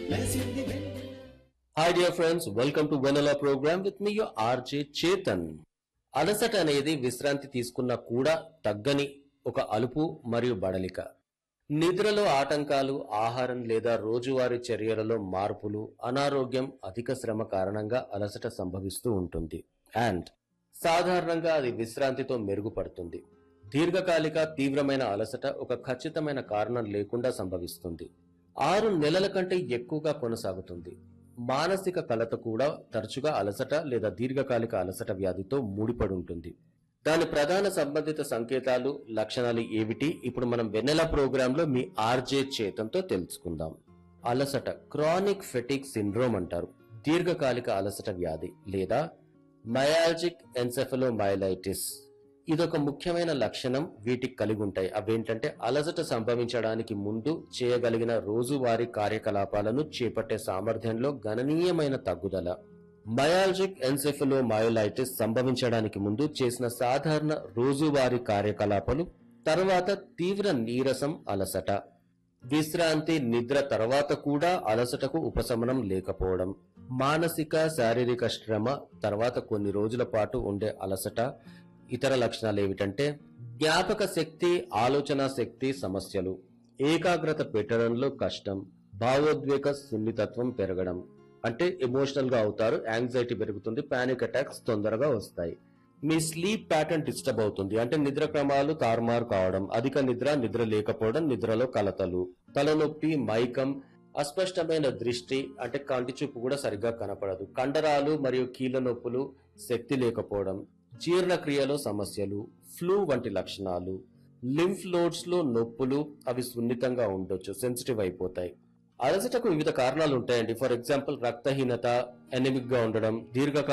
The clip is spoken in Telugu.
hi dear friends welcome to Vennela programme with me your RJ Chetan అలసట అనేది విశ్రాంతి తీసుకున్నా కూడా తగ్గని ఒక అలుపు మరియు బడలిక నిద్రలో ఆటంకాలు ఆహారం లేదా రోజువారీ చర్యలలో మార్పులు అనారోగ్యం అధిక శ్రమ కారణంగా అలసట సంభవిస్తూ ఉంటుంది అండ్ సాధారణంగా అది విశ్రాంతితో మెరుగుపడుతుంది దీర్ఘకాలిక తీవ్రమైన అలసట ఒక ఖచ్చితమైన కారణం లేకుండా సంభవిస్తుంది ఆరు నెలల కంటే ఎక్కువగా కొనసాగుతుంది మానసిక కలత కూడా తరచుగా అలసట లేదా దీర్ఘకాలిక అలసట వ్యాధితో ముడిపడి ఉంటుంది దాని ప్రధాన సంబంధిత సంకేతాలు లక్షణాలు ఏమిటి ఇప్పుడు మనం వెన్నెల ప్రోగ్రామ్ లో మీ ఆర్జే చేతంతో తెలుసుకుందాం అలసట క్రానిక్ ఫెటిక్ సిండ్రోమ్ అంటారు దీర్ఘకాలిక అలసట వ్యాధి లేదా మయాలజిక్ ఎన్సెఫలోమైలైటిస్ ఇదొక ముఖ్యమైన లక్షణం వీటికి కలిగి ఉంటాయి అవేంటంటే అలసట సంభవించడానికి ముందు చేయగలిగిన రోజువారీ కార్యకలాపాలను చేపట్టే సామర్థ్యంలో గణనీయమైన తగ్గుదల మయాలజిక్ ఎన్సెఫలోమైలైటిస్ సంభవించడానికి ముందు చేసిన సాధారణ రోజువారీ కార్యకలాపాలు తర్వాత తీవ్ర నీరసం అలసట విశ్రాంతి నిద్ర తర్వాత కూడా అలసటకు ఉపశమనం లేకపోవడం మానసిక శారీరక శ్రమ తర్వాత కొన్ని రోజుల పాటు ఉండే అలసట ఇతర లక్షణాలు ఏమిటంటే జ్ఞాపక శక్తి ఆలోచన శక్తి సమస్యలు ఏకాగ్రత పెట్టడంలో కష్టం భావోద్వేగ సున్నితత్వం పెరగడం అంటే ఎమోషనల్ గా అవుతారు యాంగ్జైటీ పెరుగుతుంది పానిక్ అటాక్స్ తొందరగా వస్తాయి మీ స్లీప్ ప్యాటర్న్ డిస్టర్బ్ అవుతుంది అంటే నిద్ర క్రమాలు తారుమారు కావడం అధిక నిద్ర నిద్ర లేకపోవడం నిద్రలో కలతలు తలనొప్పి మైకం అస్పష్టమైన దృష్టి అంటే కంటి చూపు కూడా సరిగ్గా కనపడదు కండరాలు మరియు కీళ్ళ నొప్పులు శక్తి లేకపోవడం జీర్ణక్రియలో సమస్యలు ఫ్లూ వంటి లక్షణాలు లింఫ్ లోడ్స్ లో నొప్పులు అవి సున్నితంగా ఉండొచ్చు సెన్సిటివ్ అయిపోతాయి అలసటకు వివిధ కారణాలు ఉంటాయండి ఫర్ ఎగ్జాంపుల్ రక్తహీనత ఎనిమిక్ గా ఉండడం దీర్ఘకాల